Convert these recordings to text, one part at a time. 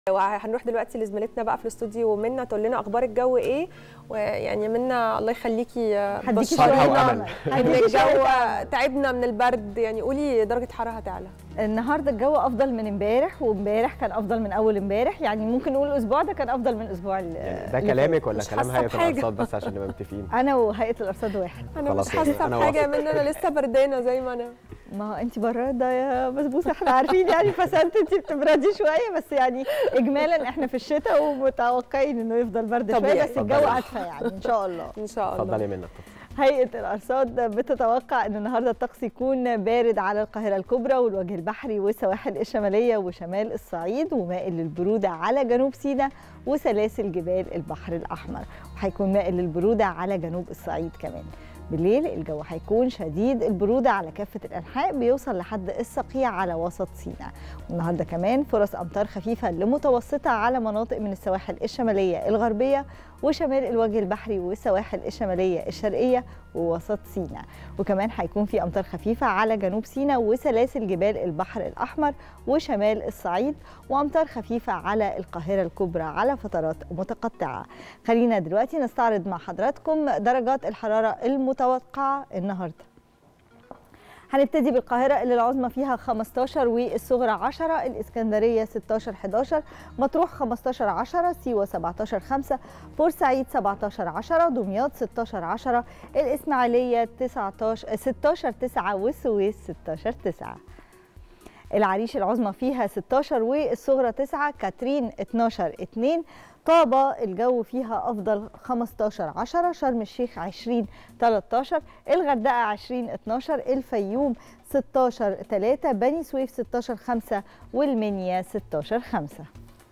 وهنروح دلوقتي لزميلتنا بقى في الاستوديو ومنى تقول لنا اخبار الجو ايه ويعني منى الله يخليكي هديكي بشرة شويه وأمل. نعمة. ان هديكي الجو شوية تعبنا من البرد يعني قولي درجه الحراره هتعلى النهارده الجو افضل من امبارح وامبارح كان افضل من اول امبارح يعني ممكن نقول الاسبوع ده كان افضل من الاسبوع ال- ده اللي كلامك ولا مش كلام حاسة هيئه بحاجة. الارصاد بس عشان نبقى متفقين فات. انا وهيئه الارصاد واحد انا خلاص مش يعني حاسه أنا بحاجه يا واثق. منى انا لسه بردانه زي ما انا ما هو انت برادة يا بسبوسه احنا عارفين يعني فسنت انت بتبردي شويه بس يعني اجمالا احنا في الشتاء ومتوقعين انه يفضل برد طبيعي. شويه بس الجو اتفضلي. عادفه يعني ان شاء الله ان شاء الله اتفضلي منك هيئة الأرصاد بتتوقع أن النهاردة الطقس يكون بارد على القاهرة الكبرى والوجه البحري والسواحل الشمالية وشمال الصعيد ومائل للبرودة على جنوب سيناء وسلاسل جبال البحر الأحمر وهيكون مائل للبرودة على جنوب الصعيد كمان بالليل الجو هيكون شديد البرودة على كافة الأنحاء بيوصل لحد الصقيع على وسط سيناء والنهاردة كمان فرص أمطار خفيفة لمتوسطة على مناطق من السواحل الشمالية الغربية وشمال الوجه البحري والسواحل الشمالية الشرقية ووسط سيناء وكمان هيكون في أمطار خفيفة على جنوب سيناء وسلاسل جبال البحر الأحمر وشمال الصعيد وأمطار خفيفة على القاهرة الكبرى على فترات متقطعة خلينا دلوقتي نستعرض مع حضراتكم درجات الحرارة المتوقعة النهارده هنبتدي بالقاهرة اللي العظمى فيها 15 والصغرى 10 الإسكندرية 16 11 مطروح 15 10 سيوة 17 5 بورسعيد 17 10 دمياط 16 10 الإسماعيلية 19 16 9 والسويس 16 9 العريش العظمى فيها 16 والصغرى 9 كاترين 12 2 طابة الجو فيها أفضل 15 10 شرم الشيخ 20 13 الغردقة 20 12 الفيوم 16 3 بني سويف 16 5 والمنيا 16 5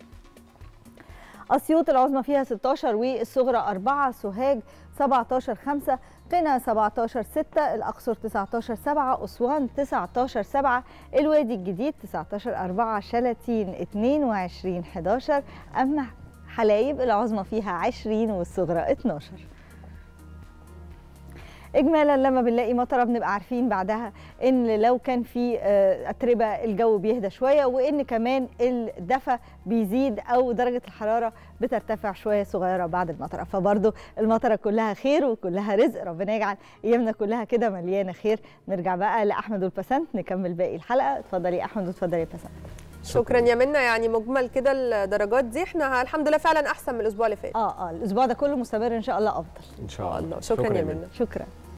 أسيوط العظمى فيها 16 والصغرى 4 سوهاج 17 5 قنا 17 6 الأقصر 19 7 أسوان 19 7 الوادي الجديد 19 4 شلاتين 22 11 أما حلايب العظمى فيها 20 والصغرى 12 اجمالا لما بنلاقي مطره بنبقى عارفين بعدها ان لو كان في آه، اتربه الجو بيهدى شويه وان كمان الدفى بيزيد او درجه الحراره بترتفع شويه صغيره بعد المطره فبرضه المطره كلها خير وكلها رزق ربنا يجعل ايامنا كلها كده مليانه خير نرجع بقى لاحمد والبسنت نكمل باقي الحلقه اتفضلي يا احمد واتفضلي يا بسنت شكرا يا منى يعني مجمل كده الدرجات دي احنا الحمد لله فعلا احسن من الاسبوع اللي فات اه اه الاسبوع ده كله مستمر ان شاء الله افضل ان شاء الله شكرا يا منى شكرا